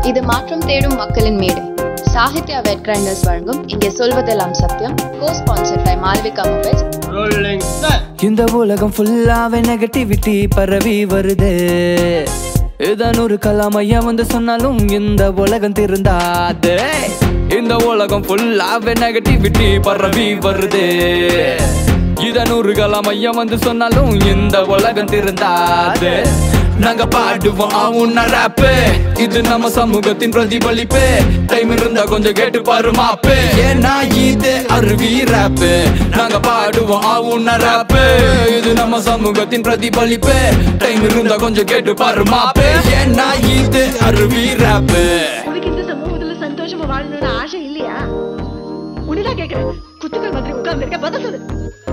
இது மாற்றம் தேடும் மக்களின் மேடை சாகித்யா வெட் கிரைண்டர்ஸ் வழங்கும் இங்கே சொல்வதெல்லாம் சத்தியம் co sponsored by Malavika mobiles rolling star இந்த உலகம் ஃபுல்லாவே நெகட்டிவிட்டி பரவி வருது இதான் ஒரு கலாமையா வந்து சொன்னாலும் இந்த உலகம் திருந்தாது இந்த உலகம் ஃபுல்லாவே நெகட்டிவிட்டி பரவி வருது இதன் ஒரு கலாமையா வந்து சொன்னாலும் இந்த உலகம் திருந்தாது நாங்க பாடுவோம் ஆவுன்னா ராப்பு இது நம்ம சமூகத்தின் பிரதிபலிப்பு டைம் இருந்தா கொஞ்சம் கேட்டு பாரு மாப்பு ஏன்னா இது அருவி ராப்பு நாங்க பாடுவோம் ஆவுன்னா ராப்பு இது நம்ம சமூகத்தின் பிரதிபலிப்பு டைம் இருந்தா கொஞ்சம் கேட்டு பாரு மாப்பு ஏன்னா இது அருவி ராப்பு உனக்கு இந்த சமூகத்துல சந்தோஷமா வாழணும்னு ஆசை இல்லையா உன்னிதான் கேக்குறேன் குத்துக்கள் மாதிரி உட்கார்ந்து இருக்க பதில் சொல்லு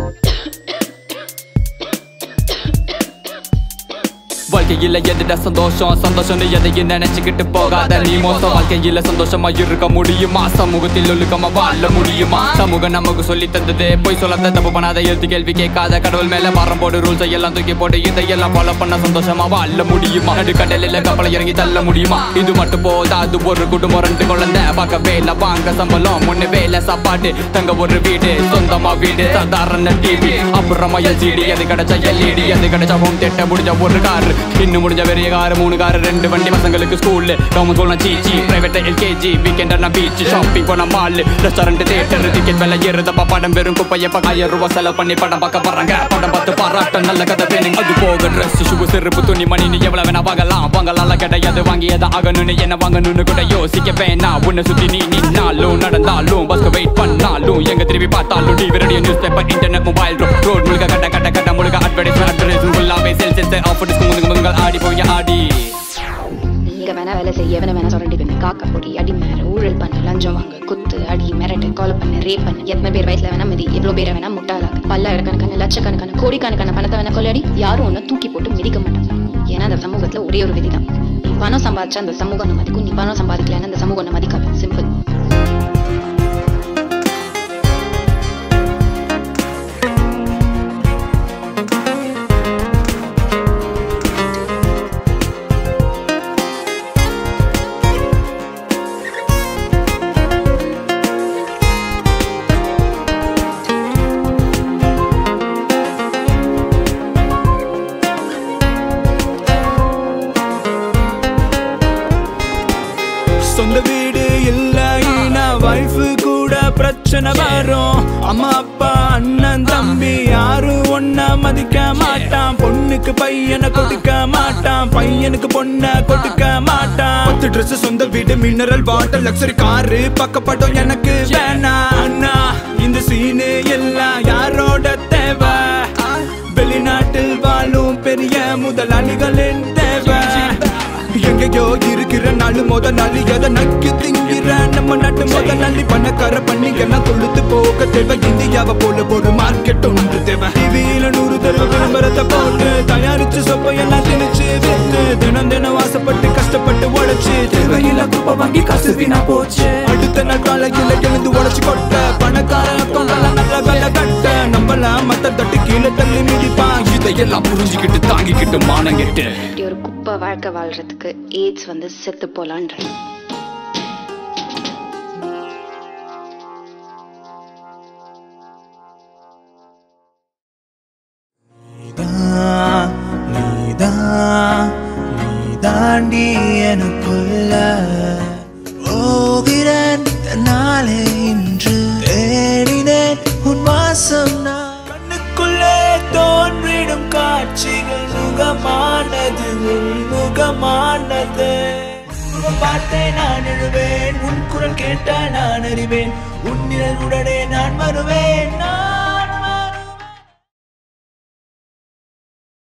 வாழ்க்கையில எதுட சந்தோஷம் சந்தோஷம் எதையும் நினைச்சுக்கிட்டு போகாத நீ மோசம் வாழ்க்கையில சந்தோஷமா இருக்க முடியுமா சமூகத்தில் ஒழுக்கமா வாழ முடியுமா சமூகம் நமக்கு சொல்லி தந்தது போய் சொல்லாத தப்பு பண்ணாத எழுத்து கேள்வி கேட்காத கடவுள் மேல பாரம் போடு ரூல்ஸ் எல்லாம் தூக்கி போட்டு இதையெல்லாம் ஃபாலோ பண்ண சந்தோஷமா வாழ முடியுமா நடுக்கடலில் கப்பலை இறங்கி தள்ள முடியுமா இது மட்டும் போதா அது ஒரு குடும்பம் ரெண்டு குழந்தை பார்க்க வேலை வாங்க சம்பளம் முன்ன வேலை சாப்பாடு தங்க ஒரு வீடு சொந்தமா வீடு சாதாரண டிவி அப்புறமா எல்சிடி அது கிடைச்சா எல்இடி அது கிடைச்சா ஹோம் தேட்ட முடிஞ்ச ஒரு கார் இன்னும் முடிஞ்ச பெரிய கார் மூணு கார் ரெண்டு வண்டி பசங்களுக்கு ஸ்கூல் கவர்மெண்ட் ஸ்கூல்னா சீச்சி private LKG weekend beach shopping போன மால் ரெஸ்டாரண்ட் தேட்டர் டிக்கெட் விலை ஏறுதப்பா படம் வெறும் குப்பையப்பா ஆயிரம் ரூபாய் செலவு பண்ணி படம் பார்க்க வர்றாங்க படம் பார்த்து பாராட்ட நல்ல கதை வேணும் அது போக ட்ரெஸ் ஷூ செருப்பு துணி மணி நீ எவ்வளவு வேணா வாங்கலாம் வாங்கலாம் கிடையாது வாங்கியதை ஆகணும்னு என்ன வாங்கணும்னு கூட யோசிக்க வேணாம் உன்னை சுத்தி நீ நின்னாலும் நடந்தாலும் பஸ்க்கு வெயிட் பண்ணாலும் எங்க திரும்பி பார்த்தாலும் TV radio news paper internet mobile road முழுக்க கட்ட கட்ட கட்ட முழுக்க அட்வர்டைஸ்மெண்ட் அட்வர்டைஸ்மெண்ட் ஃபுல்லாவே சேல் சேல் ஆஃபர் டிஸ்கவுண்ட் முங்கள் ஆடி போய் ஆடி நீங்க வேணா வேலை செய்ய வேணா வேணா சொல்லிட்டு போய் காக்கா பொடி அடி மேற ஊழல் பண்ணு லஞ்சம் வாங்க குத்து அடி மிரட்டு கொலை பண்ணு ரேப் பண்ணு எத்தனை பேர் வயசுல வேணா மிதி எவ்வளவு பேரை வேணா முட்டாளாக்கு பல்லாயிரக்கணக்கான லட்சக்கணக்கான கோடிக்கணக்கான பணத்தை வேணா கொள்ளையடி யாரும் ஒன்னும் தூக்கி போட்டு மிதிக்க மாட்டாங்க ஏன்னா அந்த சமூகத்துல ஒரே ஒரு விதி தான் நீ பணம் சம்பாதிச்சா அந்த சமூகம் உன்னை மதிக்கும் நீ பணம் சம்பாதிக்கலன்னா அந்த சமூகம் உன்னை மதிக்காது சிம்பிள் சொந்த வீடு இல்லைன்னா வைஃபு கூட பிரச்சனை வரும் அம்மா அப்பா அண்ணன் தம்பி யாரும் ஒன்னா மதிக்க மாட்டான் பொண்ணுக்கு பையனை கொடுக்க மாட்டான் பையனுக்கு பொண்ண கொடுக்க மாட்டான் பத்து ட்ரெஸ் சொந்த வீடு மினரல் வாட்டர் லக்ஸரி காரு பக்கப்படம் எனக்கு வேணாம் அண்ணா இந்த சீனு எல்லாம் யாரோட தேவை வெளிநாட்டில் வாழும் பெரிய முதலாளிகளின் தேவை எங்கேயோ இருக்கிற நாலு முத நாளு எதை நக்கி திங்கிற நம்ம நாட்டு முத நாளி பணக்கார பண்ணி எல்லாம் கொழுத்து போக தேவை இந்தியாவை போல ஒரு மார்க்கெட் ஒன்று தேவை டிவியில நூறு தடவை விளம்பரத்தை போட்டு தயாரிச்சு சொப்ப எல்லாம் திணிச்சு வித்து தினம் தினம் வாசப்பட்டு கஷ்டப்பட்டு உழைச்சு தேவையில்ல குப்பை வாங்கி காசு வீணா போச்சு அடுத்த நாள் காலையில எழுந்து உழைச்சு கொட்ட பணக்கார அக்கௌண்ட்ல நல்ல வேலை கட்ட நம்மளாம் மத்த தட்டு கீழே தள்ளி மிதிப்பான் இதையெல்லாம் புரிஞ்சுக்கிட்டு தாங்கிக்கிட்டு மானங்கிட்டு இப்படி ஒரு குப்பை வாழ்க்கை வாழ்றதுக்கு எய்ட்ஸ் வந்து செத்து போலான்ற நீதான் நீதான் நீதாண்டி எனக்குள்ள போகிறேன் நாளே இன்று தேடினேன் உன் வாசம் நான் கண்ணுக்குள்ளே தோன்றிடும் காட்சிகள் முகமானது உள்முகமானது உன் பார்த்தே நான் எழுவேன் உன் குரல் கேட்டால் நான் அறிவேன் உன் நிழல் உடனே நான் வருவேன் நான்